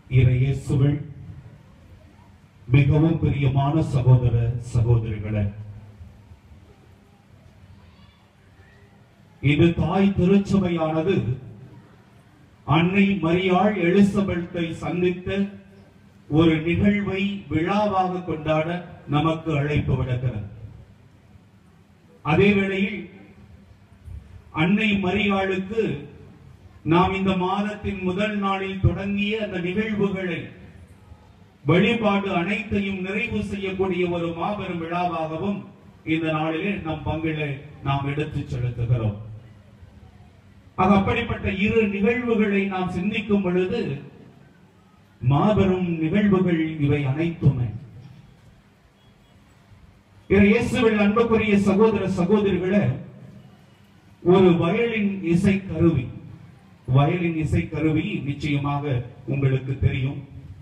இறையேசுவில் மிகவும் பிரியமான சகோதர சகோதரிகளே இது தாய் திருச்சபையானது அன்னை மரியாள் எலிசபெத்தை சந்தித்த ஒரு நிகழ்வை விழாவாக கொண்டாட நமக்கு அழைப்பு விடுக்கிறது அதே வேளையில் அன்னை மரியாளுக்கு நாம் இந்த மாதத்தின் முதல் நாளில் தொடங்கிய அந்த நிகழ்வுகளை வழிபாடு அனைத்தையும் நிறைவு செய்யக்கூடிய ஒரு மாபெரும் விழாவாகவும் இந்த நாளிலே நம் பங்கிலே நாம் எடுத்துச் செலுத்துகிறோம் ஆக அப்படிப்பட்ட இரு நிகழ்வுகளை நாம் சிந்திக்கும் பொழுது மாபெரும் நிகழ்வுகள் இவை அனைத்துமே இறை இயேசுவில் அன்புக்குரிய சகோதர சகோதரிகளே ஒரு வயலின் இசை கருவி வயலின் இசை கருவி நிச்சயமாக உங்களுக்கு தெரியும்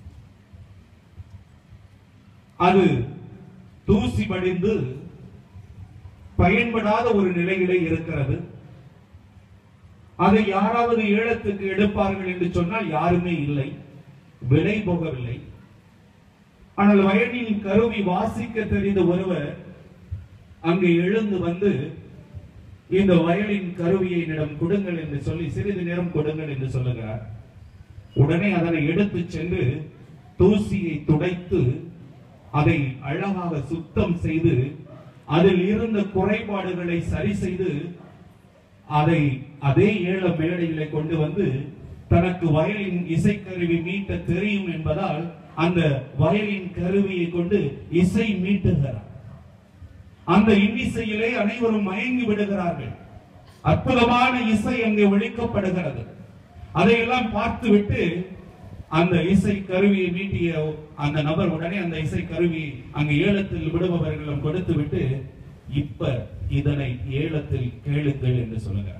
அது தூசி படிந்து பயன்படாத ஒரு நிலையிலே இருக்கிறது அதை யாராவது ஏலத்துக்கு எடுப்பார்கள் என்று சொன்னால் யாருமே இல்லை விலை போகவில்லை ஆனால் வயலின் கருவி வாசிக்க தெரிந்த ஒருவர் அங்கு எழுந்து வந்து இந்த வயலின் கருவியை என்னிடம் கொடுங்கள் என்று சொல்லி சிறிது நேரம் கொடுங்கள் என்று சொல்லுகிறார் உடனே அதனை எடுத்து சென்று தூசியை துடைத்து அதை அழகாக சுத்தம் செய்து அதில் இருந்த குறைபாடுகளை சரி செய்து அதை அதே ஏழ மேடையிலே கொண்டு வந்து தனக்கு வயலின் இசைக்கருவி மீட்ட தெரியும் என்பதால் அந்த வயலின் கருவியை கொண்டு இசை மீட்டுகிறார் அந்த இன்னிசையிலே அனைவரும் மயங்கி விடுகிறார்கள் அற்புதமான இசை அங்கே ஒழிக்கப்படுகிறது அதையெல்லாம் பார்த்துவிட்டு அந்த இசை கருவியை மீட்டிய அந்த நபர் உடனே அந்த இசை கருவி அங்கு ஏலத்தில் விடுபவர்களிடம் கொடுத்து விட்டு இப்ப இதனை ஏலத்தில் கேளுங்கள் என்று சொல்லுகிறார்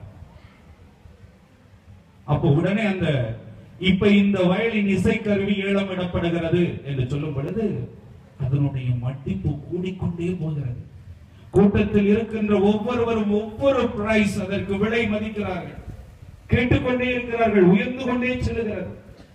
அப்போ உடனே அந்த இப்ப இந்த வயலின் இசைக்கருவி ஏலமிடப்படுகிறது என்று சொல்லும் பொழுது அதனுடைய மட்டிப்பு கூடிக்கொண்டே போகிறது கூட்டத்தில் இருக்கின்ற ஒவ்வொருவரும் ஒவ்வொரு பிரைஸ் அதற்கு விலை மதிக்கிறார்கள் கேட்டுக்கொண்டே இருக்கிறார்கள் உயர்ந்து கொண்டே செல்லுகிறது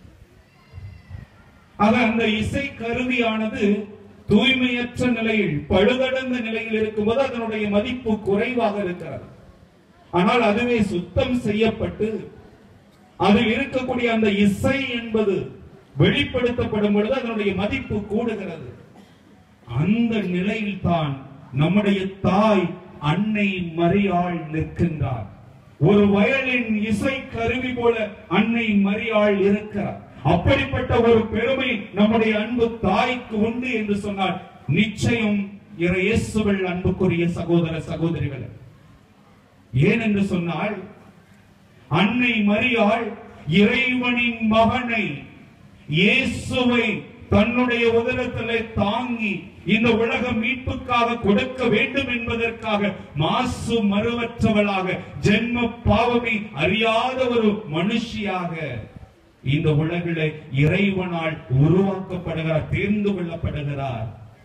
ஆக அந்த இசை கருவியானது தூய்மையற்ற நிலையில் பழுதடைந்த நிலையில் இருக்கும்போது அதனுடைய மதிப்பு குறைவாக இருக்கிறது ஆனால் அதுவே சுத்தம் செய்யப்பட்டு அதில் இருக்கக்கூடிய அந்த இசை என்பது வெளிப்படுத்தப்படும் பொழுது அதனுடைய மதிப்பு கூடுகிறது அந்த நிலையில் தான் நம்முடைய தாய் அன்னை மரியாள் நிற்கின்றார் ஒரு வயலின் இசை கருவி போல அன்னை மரியாள் இருக்கிறார் அப்படிப்பட்ட ஒரு பெருமை நம்முடைய அன்பு தாய்க்கு உண்டு என்று சொன்னால் நிச்சயம் இறை இயேசுவில் அன்புக்குரிய சகோதர சகோதரிகள் ஏன் என்று சொன்னால் அன்னை மரியாள் இறைவனின் மகனை இயேசுவை தன்னுடைய உதரத்திலே தாங்கி இந்த உலக மீட்புக்காக கொடுக்க வேண்டும் என்பதற்காக மாசு மறுவற்றவளாக ஜென்ம பாவமை அறியாத ஒரு மனுஷியாக இந்த உலகிலே இறைவனால் உருவாக்கப்படுகிறார் தேர்ந்து கொள்ளப்படுகிறார்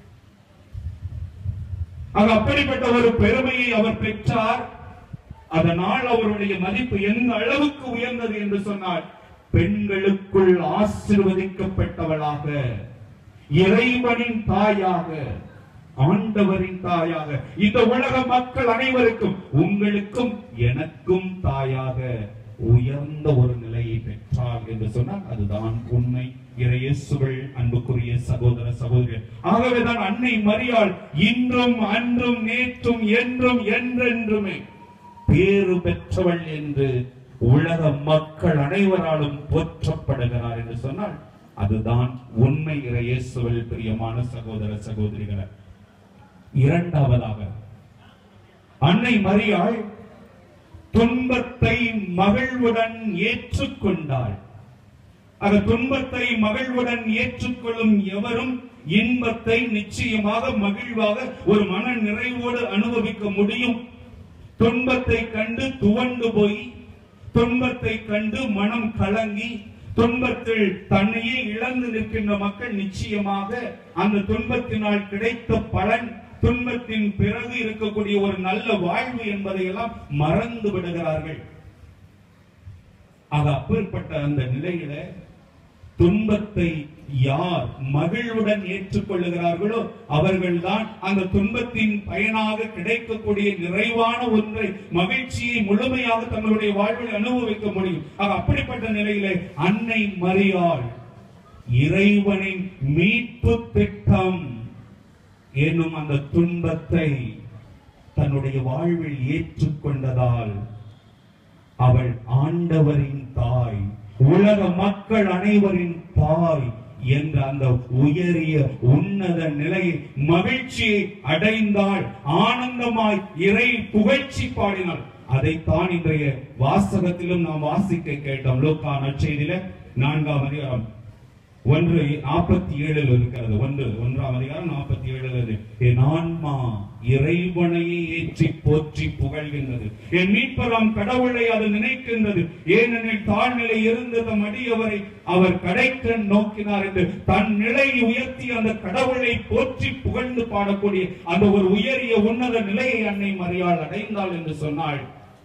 ஆக அப்படிப்பட்ட ஒரு பெருமையை அவர் பெற்றார் அதனால் அவருடைய மதிப்பு எந்த அளவுக்கு உயர்ந்தது என்று சொன்னால் பெண்களுக்குள் ஆசிர்வதிக்கப்பட்டவளாக இறைவனின் தாயாக ஆண்டவரின் தாயாக இந்த உலக மக்கள் அனைவருக்கும் உங்களுக்கும் எனக்கும் தாயாக உயர்ந்த ஒரு நிலையை பெற்றார் என்று சொன்னால் அதுதான் உண்மை இறையேசுகள் அன்புக்குரிய சகோதர சகோதரிகள் ஆகவேதான் அன்னை மரியாள் இன்றும் அன்றும் நேற்றும் என்றும் என்றென்றுமே பேறு பெற்றவள் என்று உலக மக்கள் அனைவராலும் போற்றப்படுகிறார் என்று சொன்னால் அதுதான் உண்மை இறையேசுவில் பிரியமான சகோதர சகோதரிகளை இரண்டாவதாக அன்னை மரியாள் துன்பத்தை மகிழ்வுடன் ஏற்றுக்கொண்டாள் அந்த துன்பத்தை மகிழ்வுடன் ஏற்றுக்கொள்ளும் எவரும் இன்பத்தை நிச்சயமாக மகிழ்வாக ஒரு மன நிறைவோடு அனுபவிக்க முடியும் துன்பத்தை கண்டு துவண்டு போய் துன்பத்தை கண்டு மனம் கலங்கி துன்பத்தில் தன்னையே இழந்து நிற்கின்ற மக்கள் நிச்சயமாக அந்த துன்பத்தினால் கிடைத்த பலன் துன்பத்தின் பிறகு இருக்கக்கூடிய ஒரு நல்ல வாழ்வு என்பதை எல்லாம் மறந்து விடுகிறார்கள் ஆக அப்பேற்பட்ட அந்த நிலையில துன்பத்தை யார் மகிழ்வுடன் ஏற்றுக்கொள்ளுகிறார்களோ அவர்கள்தான் அந்த துன்பத்தின் பயனாக கிடைக்கக்கூடிய நிறைவான ஒன்றை மகிழ்ச்சியை முழுமையாக தங்களுடைய வாழ்வில் அனுபவிக்க முடியும் ஆக அப்படிப்பட்ட நிலையிலே அன்னை மரியாள் இறைவனின் மீட்பு திட்டம் என்னும் அந்த துன்பத்தை தன்னுடைய வாழ்வில் ஏற்றுக்கொண்டதால் அவள் ஆண்டவரின் தாய் உலக மக்கள் அனைவரின் தாய் என்ற அந்த உயரிய உன்னத நிலையை மகிழ்ச்சியை அடைந்தாள் ஆனந்தமாய் இறை புகழ்ச்சி பாடினாள் அதைத்தான் இன்றைய வாசகத்திலும் நாம் வாசிக்க கேட்டோம் லோக்கா நற்செய்தியில நான்காம் அதிகாரம் ஒன்று நாற்பத்தி ஏழில் இருக்கிறது ஒன்று ஒன்றாம் அதிகாரம் நாற்பத்தி ஏழில் என் ஆன்மா இறைவனையே ஏற்றி போற்றி புகழ்கின்றது என் மீட்பராம் கடவுளை அது நினைக்கின்றது ஏனெனில் தாழ்நிலை இருந்த தம் அடியவரை அவர் கடைக்கண் நோக்கினார் என்று தன் நிலையை உயர்த்தி அந்த கடவுளை போற்றி புகழ்ந்து பாடக்கூடிய அந்த ஒரு உயரிய உன்னத நிலையை அன்னை மரியாள் அடைந்தாள் என்று சொன்னாள்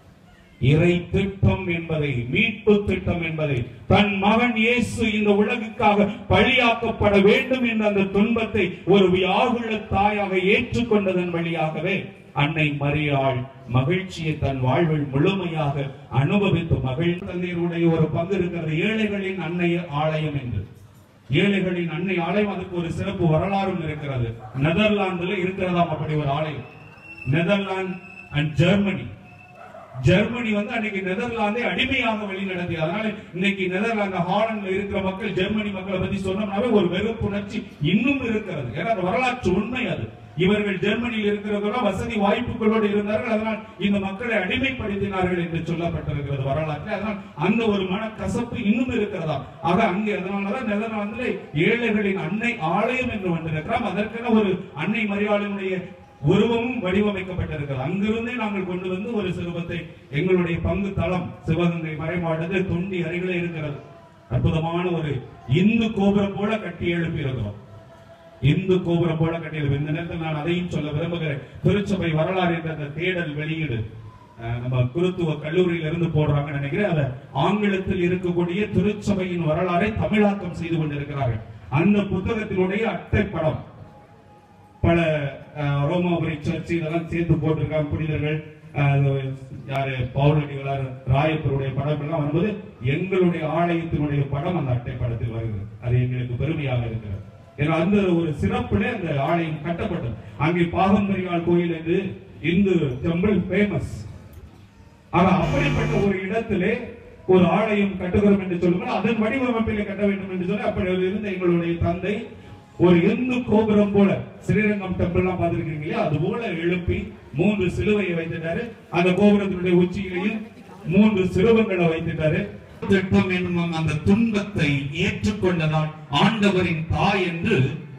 இறை திட்டம் என்பதை மீட்பு திட்டம் என்பதை தன் மகன் இயேசு இந்த உலகுக்காக பழியாக்கப்பட வேண்டும் என்ற அந்த துன்பத்தை ஒரு வியாகுள்ள தாயாக ஏற்றுக்கொண்டதன் வழியாகவே அன்னை மரியாள் மகிழ்ச்சியை தன் வாழ்வில் முழுமையாக அனுபவித்து மகிழ் தந்தையருடைய ஒரு பங்கு இருக்கிறது ஏழைகளின் அன்னை ஆலயம் என்று ஏழைகளின் அன்னை ஆலயம் அதுக்கு ஒரு சிறப்பு வரலாறும் இருக்கிறது நெதர்லாந்துல இருக்கிறதாம் அப்படி ஒரு ஆலயம் நெதர்லாந்து அண்ட் ஜெர்மனி ஜெர்மனி வந்து அன்னைக்கு நெதர்லாந்தை அடிமையாக வழி நடத்தியது அதனால இன்னைக்கு நெதர்லாந்து ஹாலண்ட்ல இருக்கிற மக்கள் ஜெர்மனி மக்களை பத்தி சொன்னோம்னாவே ஒரு வெறுப்புணர்ச்சி இன்னும் இருக்கிறது ஏன்னா அது வரலாற்று உண்மை அது இவர்கள் ஜெர்மனியில் இருக்கிறவர்கள் வசதி வாய்ப்புகளோடு இருந்தார்கள் அதனால் இந்த மக்களை அடிமைப்படுத்தினார்கள் என்று சொல்லப்பட்டிருக்கிறது வரலாற்று அதனால் அந்த ஒரு மனக்கசப்பு இன்னும் இருக்கிறதா ஆக அங்கே அதனாலதான் நெதர்லாந்துல ஏழைகளின் அன்னை ஆலயம் என்று வந்திருக்கிறோம் அதற்கென ஒரு அன்னை மரியாதையினுடைய உருவமும் வடிவமைக்கப்பட்டிருக்கிறது அங்கிருந்தே நாங்கள் கொண்டு வந்து ஒரு சிறுவத்தை எங்களுடைய பங்கு தளம் சிவகங்கை மறைமாடது தொண்டி அருகிலே இருக்கிறது அற்புதமான ஒரு இந்து கோபுரம் போல கட்டி எழுப்பி இருக்கிறோம் இந்து கோபுரம் போல கட்டியிருக்கும் இந்த நேரத்தில் நான் அதையும் சொல்ல விரும்புகிறேன் திருச்சபை வரலாறு என்ற அந்த தேடல் வெளியீடு அஹ், நம்ம குருத்துவ கல்லூரியில இருந்து போடுறாங்கன்னு நினைக்கிறேன் அதை ஆங்கிலத்தில் இருக்கக்கூடிய திருச்சபையின் வரலாறை தமிழாக்கம் செய்து கொண்டிருக்கிறார்கள் அந்த புத்தகத்தினுடைய அட்டைப்படம் பல அஹ், ரோமாபுரி சர்ச் இதெல்லாம் சேர்த்து போட்டிருக்காங்க புனிதர்கள் அஹ், அது யாரு பௌரடிகளார் ராயப்பருடைய படம் எல்லாம் வரும்போது எங்களுடைய ஆலயத்தினுடைய படம் அந்த அட்டை படத்தில் வருகிறது அது எங்களுக்கு பெருமையாக இருக்கிறது ஏன்னா அந்த ஒரு சிறப்புல அந்த ஆலயம் கட்டப்பட்டது அங்கே பாகம்பரியாள் கோயில் என்று இந்து டெம்பிள் ஃபேமஸ் ஆனா அப்படிப்பட்ட ஒரு இடத்திலே ஒரு ஆலயம் கட்டுகிறோம் என்று சொல்லும்போது அதன் வடிவமைப்பிலே கட்ட வேண்டும் என்று சொல்லி அப்படி ஒரு இருந்த எங்களுடைய தந்தை ஒரு இந்து கோபுரம் போல ஸ்ரீரங்கம் டெம்பிள் எல்லாம் பார்த்திருக்கீங்க இல்லையா அது போல எழுப்பி மூன்று சிலுவையை வைத்துட்டாரு அந்த கோபுரத்தினுடைய உச்சியிலையும் மூன்று சிறுவங்களை வைத்துட்டாரு திட்டம் என்னும் அந்த துன்பத்தை ஏற்றுக்கொண்டதால் ஆண்டவரின் தாய் என்று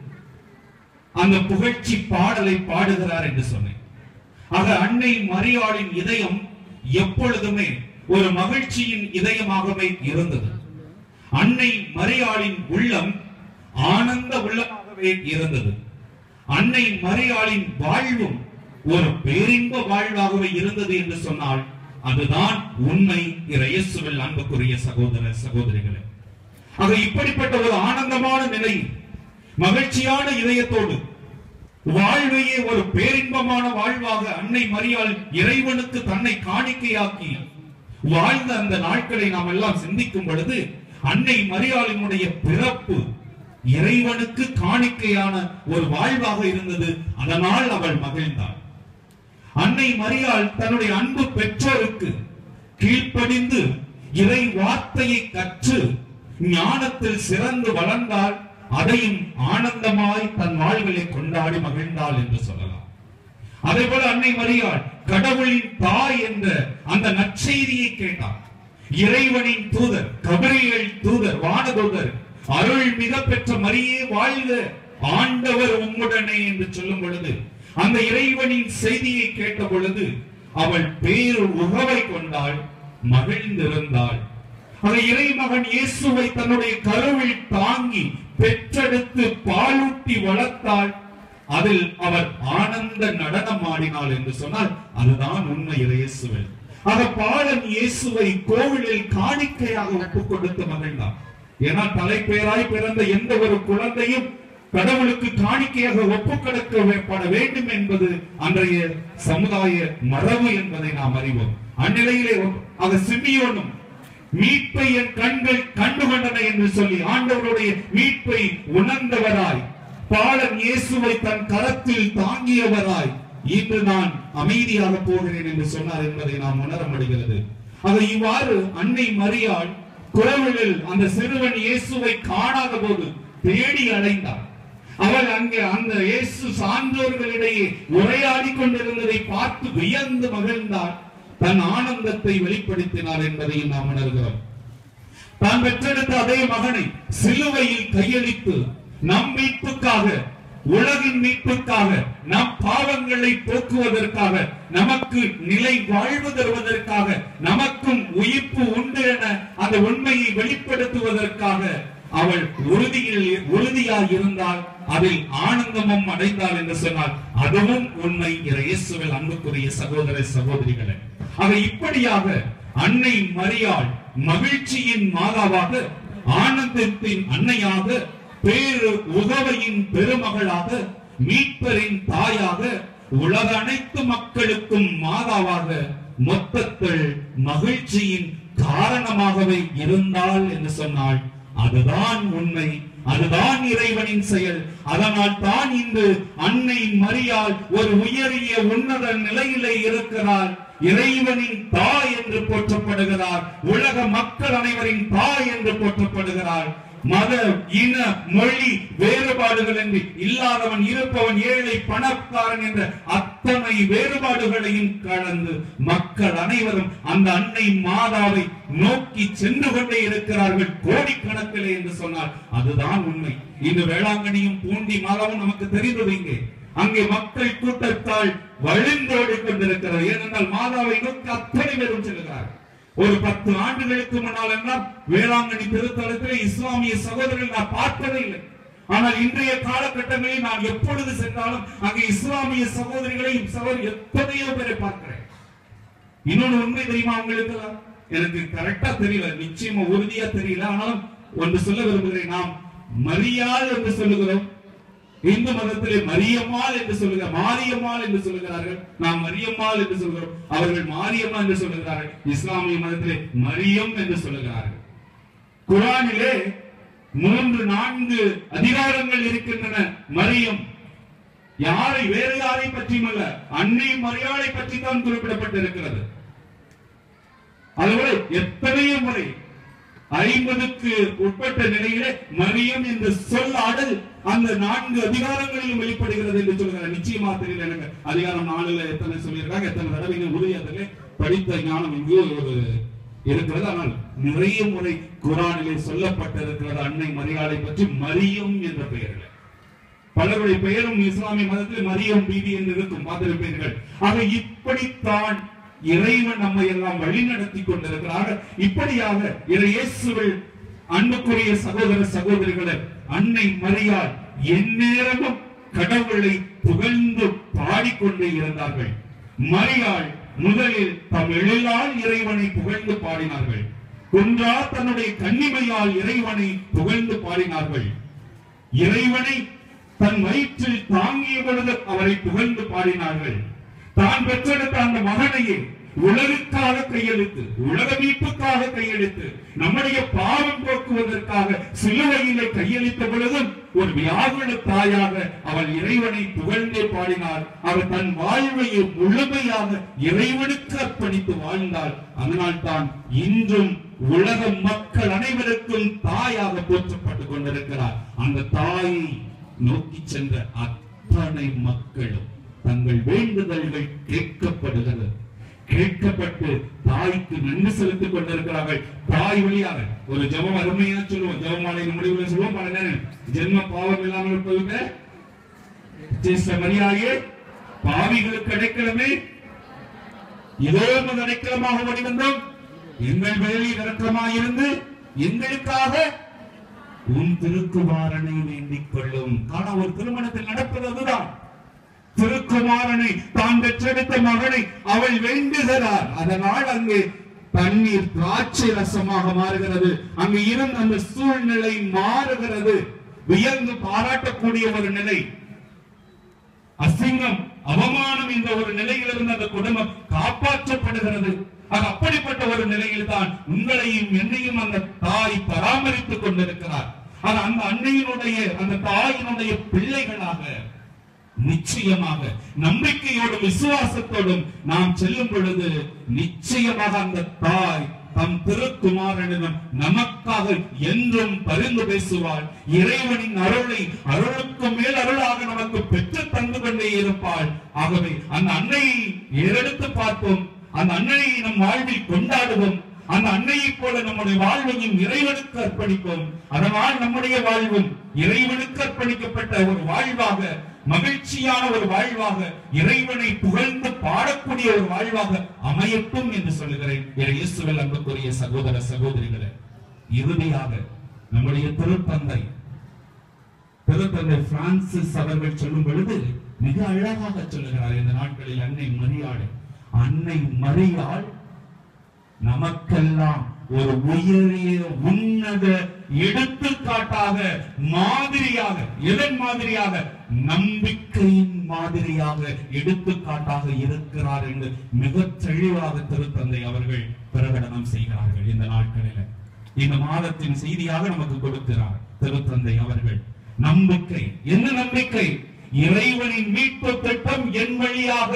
அந்த புகழ்ச்சி பாடலை பாடுகிறார் என்று சொன்னேன் ஆக அன்னை மரியாளின் இதயம் எப்பொழுதுமே ஒரு மகிழ்ச்சியின் இதயமாகவே இருந்தது அன்னை மரியாளின் உள்ளம் ஆனந்த உள்ளமாகவே இருந்தது அன்னை மரியாளின் வாழ்வும் ஒரு பேரின்ப வாழ்வாகவே இருந்தது என்று சொன்னால் அதுதான் உண்மை இயேசுவில் அன்புக்குரிய சகோதர சகோதரிகளே ஆக இப்படிப்பட்ட ஒரு ஆனந்தமான நிலை மகிழ்ச்சியான இதயத்தோடு வாழ்வையே ஒரு பேரின்பமான வாழ்வாக அன்னை மரியாள் இறைவனுக்கு தன்னை காணிக்கையாக்கி வாழ்ந்த அந்த நாட்களை நாம் எல்லாம் சிந்திக்கும் பொழுது அன்னை மரியாளினுடைய பிறப்பு இறைவனுக்கு காணிக்கையான ஒரு வாழ்வாக இருந்தது அதனால் அவள் மகிழ்ந்தாள் அன்னை மரியாள் தன்னுடைய அன்பு பெற்றோருக்கு கீழ்ப்படிந்து இறை வார்த்தையை கற்று ஞானத்தில் சிறந்து வளர்ந்தால் அதையும் ஆனந்தமாய் தன் வாழ்விலை கொண்டாடி மகிழ்ந்தாள் என்று சொல்லலாம் அதே போல அன்னை மரியாள் கடவுளின் தாய் என்ற அந்த நற்செய்தியை கேட்டார் இறைவனின் தூதர் கபரியல் தூதர் வானதூதர் அருள் மிக பெற்ற மரியே வாழ்க ஆண்டவர் உம்முடனே என்று சொல்லும் பொழுது அந்த இறைவனின் செய்தியை கேட்ட பொழுது அவள் பேரு உறவை கொண்டாள் மகிழ்ந்திருந்தாள் அந்த இறைமகன் இயேசுவை தன்னுடைய கருவில் தாங்கி பெற்றெடுத்து பாலூட்டி வளர்த்தாள் அதில் அவர் ஆனந்த நடனம் ஆடினாள் என்று சொன்னால் அதுதான் உண்மை இயேசுவில் ஆக பாலன் இயேசுவை கோவிலில் காணிக்கையாக ஒப்புக் கொடுத்து மகிழ்ந்தார் ஏன்னா தலைப்பேராய் பிறந்த எந்த ஒரு குழந்தையும் கடவுளுக்கு காணிக்கையாக ஒப்புக்கொடுக்கப்பட வேண்டும் என்பது அன்றைய சமுதாய மரபு என்பதை நாம் அறிவோம் அந்நிலையிலே அது சிமியோனும் மீட்பை என் கண்கள் கண்டுகொண்டன என்று சொல்லி ஆண்டவருடைய மீட்பை உணர்ந்தவராய் பாலன் இயேசுவை தன் கரத்தில் தாங்கியவராய் இன்று நான் அமைதியாக போகிறேன் என்று சொன்னார் என்பதை நாம் உணர முடிகிறது அது இவ்வாறு அன்னை மரியாள் குரவலில் அந்த சிறுவன் இயேசுவை காணாத போது தேடி அடைந்தார் அவள் அங்கே அந்த இயேசு சான்றோர்களிடையே உரையாடி கொண்டிருந்ததை பார்த்து வியந்து மகிழ்ந்தார் தன் ஆனந்தத்தை வெளிப்படுத்தினார் என்பதையும் நாம் உணர்கிறோம் தான் பெற்றெடுத்த அதே மகனை சிலுவையில் கையளித்து நம் மீட்புக்காக உலகின் மீட்புக்காக நம் பாவங்களை போக்குவதற்காக நமக்கு நிலை வாழ்வு தருவதற்காக நமக்கும் உயிர்ப்பு உண்டு என அந்த உண்மையை வெளிப்படுத்துவதற்காக அவள் உறுதியில் உறுதியாக இருந்தால் அதில் ஆனந்தமும் அடைந்தாள் என்று சொன்னால் அதுவும் உண்மை இயேசுவில் அன்புக்குரிய சகோதர சகோதரிகளே ஆக இப்படியாக அன்னை மரியாள் மகிழ்ச்சியின் மாதாவாக ஆனந்தத்தின் அன்னையாக பேரு உகவையின் பெருமகளாக மீட்பரின் தாயாக உலக அனைத்து மக்களுக்கும் மாதாவாக மொத்தத்தில் மகிழ்ச்சியின் காரணமாகவே இருந்தாள் என்று சொன்னாள் அதுதான் உண்மை அதுதான் இறைவனின் செயல் அதனால் தான் இன்று அன்னை மரியாள் ஒரு உயரிய உன்னத நிலையிலே இருக்கிறார் இறைவனின் தாய் என்று போற்றப்படுகிறார் உலக மக்கள் அனைவரின் தாய் என்று போற்றப்படுகிறார் மத இன மொழி வேறுபாடுகள் என்று இல்லாதவன் இருப்பவன் ஏழை பணக்காரன் என்ற அத்தனை வேறுபாடுகளையும் கடந்து மக்கள் அனைவரும் அந்த அன்னை மாதாவை நோக்கி சென்று கொண்டே இருக்கிறார்கள் கோடிக்கணக்கிலே என்று சொன்னார் அதுதான் உண்மை இந்த வேளாங்கண்ணியும் பூண்டி மாதாவும் நமக்கு தெரிந்தது இங்கே அங்கே மக்கள் கூட்டத்தால் வழிந்தோடி கொண்டிருக்கிறது ஏனென்றால் மாதாவை நோக்கி அத்தனை பேரும் செல்கிறார்கள் ஒரு பத்து ஆண்டுகளுக்கு முன்னால் எல்லாம் வேளாங்கண்ணி திருத்தலத்தில் இஸ்லாமிய சகோதரர்கள் நான் பார்த்ததே இல்லை ஆனால் இன்றைய காலகட்டங்களில் நான் எப்பொழுது சென்றாலும் அங்கே இஸ்லாமிய சகோதரிகளை சகோதரி எத்தனையோ பேரை பார்க்கிறேன் இன்னொன்னு உண்மை தெரியுமா உங்களுக்கு எனக்கு கரெக்டா தெரியல நிச்சயமா உறுதியா தெரியல ஆனாலும் ஒன்று சொல்ல விரும்புகிறேன் நாம் மரியாள் என்று சொல்லுகிறோம் இந்து மதத்திலே மரியம்மாள் என்று சொல்லுகிறார் மாரியம்மாள் என்று சொல்லுகிறார்கள் நாம் மரியம்மாள் என்று சொல்கிறோம் அவர்கள் மாரியம்மா என்று சொல்லுகிறார்கள் இஸ்லாமிய மதத்திலே மரியம் என்று சொல்லுகிறார்கள் குரானிலே மூன்று நான்கு அதிகாரங்கள் இருக்கின்றன மரியம் யாரை வேறு யாரை பற்றியும் அல்ல அன்னை மரியாதை பற்றி தான் குறிப்பிடப்பட்டிருக்கிறது அதுபோல எத்தனையோ முறை ஐம்பதுக்கு உட்பட்ட நிலையிலே மரியம் என்ற சொல் ஆடல் அந்த நான்கு அதிகாரங்களிலும் வெளிப்படுகிறது என்று சொல்கிறார் நிச்சயமா தெரியல எனக்கு அதிகாரம் நாலுல எத்தனை சொல்லியிருக்காங்க எத்தனை தடவை உறுதியாதலே படித்த ஞானம் இங்கே ஒரு இருக்கிறது ஆனால் நிறைய முறை குரானிலே சொல்லப்பட்டிருக்கிறது அன்னை மரியாதை பற்றி மரியம் என்ற பெயரில் பலருடைய பெயரும் இஸ்லாமிய மதத்தில் மரியம் பீபி என்று இருக்கும் பார்த்திருப்பீர்கள் ஆக இப்படித்தான் இறைவன் நம்மை எல்லாம் வழி நடத்தி கொண்டிருக்கிறார்கள் இப்படியாக இயேசுவில் அன்புக்குரிய சகோதர சகோதரிகளை அன்னை மரியாள் எந்நேரமும் கடவுளை புகழ்ந்து பாடிக்கொண்டே இருந்தார்கள் மரியாள் முதலில் தம் எழிலால் இறைவனை புகழ்ந்து பாடினார்கள் குன்றா தன்னுடைய கன்னிமையால் இறைவனை புகழ்ந்து பாடினார்கள் இறைவனை தன் வயிற்றில் தாங்கிய பொழுது அவரை புகழ்ந்து பாடினார்கள் தான் பெற்றெடுத்த அந்த மகனையே உலகுக்காக கையெழுத்து உலக மீட்புக்காக கையெழுத்து நம்முடைய பாவம் போக்குவதற்காக சிலுவையிலே கையெழுத்த பொழுதும் ஒரு வியாகுல தாயாக அவள் இறைவனை புகழ்ந்தே பாடினார் அவர் தன் வாழ்வையை முழுமையாக இறைவனுக்கு அர்ப்பணித்து வாழ்ந்தாள் அதனால் தான் இன்றும் உலக மக்கள் அனைவருக்கும் தாயாக போற்றப்பட்டுக் கொண்டிருக்கிறார் அந்த தாயை நோக்கி சென்ற அத்தனை மக்களும் தங்கள் வேண்டுதல்கள் கேட்கப்படுகிறது கேட்கப்பட்டு தாய்க்கு நன்றி செலுத்திக் கொண்டிருக்கிறார்கள் தாய் வழியாக ஒரு ஜெபம் அருமையா சொல்லுவோம் ஜெபமாலையின் முடிவுல சொல்லுவோம் பல நேரம் ஜென்ம பாவம் இல்லாமல் இருப்பதுக்கு சிஸ்ட மரியாயே பாவிகளுக்கு அடைக்கலமே இதோ உமது அடைக்கலமாக வடிவந்தோம் எங்கள் வேலையில் இறக்கமாய் இருந்து எங்களுக்காக உன் திருக்குமாரனை வேண்டிக் கொள்ளும் காண ஒரு திருமணத்தில் நடப்பது அதுதான் திருக்குமாரனை தான் பெற்றெடுத்த மகனை அவள் வேண்டுகிறார் அதனால் அங்கே தண்ணீர் திராட்சை ரசமாக மாறுகிறது அங்கு இருந்த அந்த சூழ்நிலை மாறுகிறது வியந்து பாராட்டக்கூடிய ஒரு நிலை அசிங்கம் அவமானம் என்ற ஒரு நிலையிலிருந்து அந்த குடும்பம் காப்பாற்றப்படுகிறது அது அப்படிப்பட்ட ஒரு நிலையில் தான் உங்களையும் என்னையும் அந்த தாய் பராமரித்துக் கொண்டிருக்கிறார் அது அந்த அன்னையினுடைய அந்த தாயினுடைய பிள்ளைகளாக நிச்சயமாக நம்பிக்கையோடும் விசுவாசத்தோடும் நாம் செல்லும் பொழுது நிச்சயமாக அந்த தாய் தம் திருக்குமாரனிடம் நமக்காக என்றும் பரிந்து பேசுவாள் இறைவனின் அருளை அருளுக்கு மேல் அருளாக நமக்கு பெற்று தந்து கொண்டே இருப்பாள் ஆகவே அந்த அன்னையை ஏறெடுத்து பார்ப்போம் அந்த அன்னையை நம் வாழ்வில் கொண்டாடுவோம் அந்த அன்னையைப் போல நம்முடைய வாழ்வையும் இறைவனுக்கு அர்ப்பணிப்போம் அதனால் நம்முடைய வாழ்வும் இறைவனுக்கு அர்ப்பணிக்கப்பட்ட ஒரு வாழ்வாக மகிழ்ச்சியான ஒரு வாழ்வாக இறைவனை புகழ்ந்து பாடக்கூடிய ஒரு வாழ்வாக அமையட்டும் என்று சொல்லுகிறேன் என் இயேசுவில் அன்புக்குரிய சகோதர சகோதரிகளே இறுதியாக நம்முடைய திருத்தந்தை திருத்தந்தை பிரான்சிஸ் அவர்கள் சொல்லும் பொழுது மிக அழகாக சொல்லுகிறார் இந்த நாட்களில் அன்னை மரியாள் அன்னை மரியாள் நமக்கெல்லாம் ஒரு உயரிய உன்னத எடுத்துக்காட்டாக மாதிரியாக எதன் மாதிரியாக நம்பிக்கையின் மாதிரியாக எடுத்துக்காட்டாக இருக்கிறார் என்று மிக தெளிவாக திருத்தந்தை அவர்கள் பிரகடனம் செய்கிறார்கள் இந்த நாட்களில் இந்த மாதத்தின் செய்தியாக நமக்கு கொடுக்கிறார் திருத்தந்தை அவர்கள் நம்பிக்கை என்ன நம்பிக்கை இறைவனின் மீட்பு திட்டம் என் வழியாக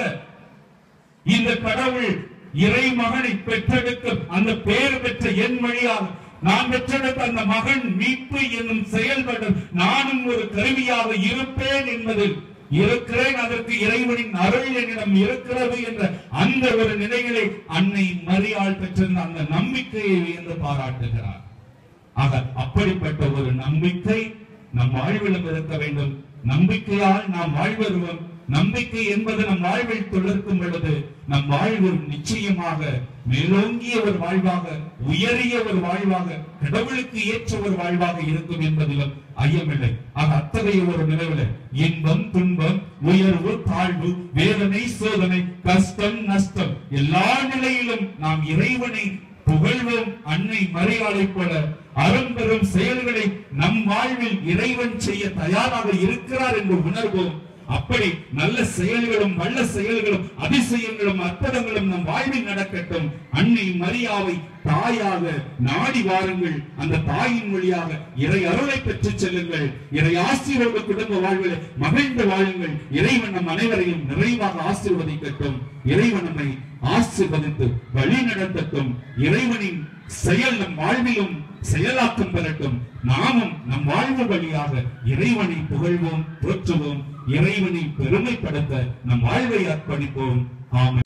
இந்த கடவுள் இறை மகனை பெற்றெடுக்க அந்த பெயர் பெற்ற என் வழியாக நான் பெற்றெடுத்த அந்த மகன் மீட்பு என்னும் செயல்படும் நானும் ஒரு கருவியாக இருப்பேன் என்பதில் இருக்கிறேன் அதற்கு இறைவனின் அருள் என்னிடம் இருக்கிறது என்ற அந்த ஒரு நிலைகளை அன்னை மரியாள் பெற்றிருந்த அந்த நம்பிக்கையை வியந்து பாராட்டுகிறார் ஆக அப்படிப்பட்ட ஒரு நம்பிக்கை நம் வாழ்விலும் இருக்க வேண்டும் நம்பிக்கையால் நாம் வாழ்வருவோம் நம்பிக்கை என்பது நம் வாழ்வில் தொடர்க்கும் பொழுது நம் வாழ்வு நிச்சயமாக மேலோங்கிய ஒரு வாழ்வாக உயரிய ஒரு வாழ்வாக கடவுளுக்கு ஏற்ற ஒரு வாழ்வாக இருக்கும் என்பதிலும் ஐயமில்லை ஆக அத்தகைய ஒரு நிலையில இன்பம் துன்பம் உயர்வு தாழ்வு வேதனை சோதனை கஷ்டம் நஷ்டம் எல்லா நிலையிலும் நாம் இறைவனை புகழ்வோம் அன்னை மரியாதை போல அரும்பெரும் செயல்களை நம் வாழ்வில் இறைவன் செய்ய தயாராக இருக்கிறார் என்று உணர்வோம் அப்படி நல்ல செயல்களும் வல்ல செயல்களும் அதிசயங்களும் அற்புதங்களும் நம் வாழ்வில் நடக்கட்டும் அன்னை மரியாவை தாயாக நாடி வாருங்கள் அந்த தாயின் வழியாக இறை அருளை பெற்று செல்லுங்கள் இறை ஆசீர்வாத குடும்ப வாழ்வில் மகிழ்ந்து வாழுங்கள் இறைவன் நம் அனைவரையும் நிறைவாக ஆசீர்வதிக்கட்டும் இறைவன் நம்மை ஆசீர்வதித்து வழி நடத்தட்டும் இறைவனின் செயல் நம் வாழ்விலும் செயலாக்கம் பெறட்டும் நாமும் நம் வாழ்வு வழியாக இறைவனை புகழ்வோம் போற்றுவோம் இறைவனை பெருமைப்படுத்த நம் வாழ்வை அர்ப்பணிப்போம் ஆமென்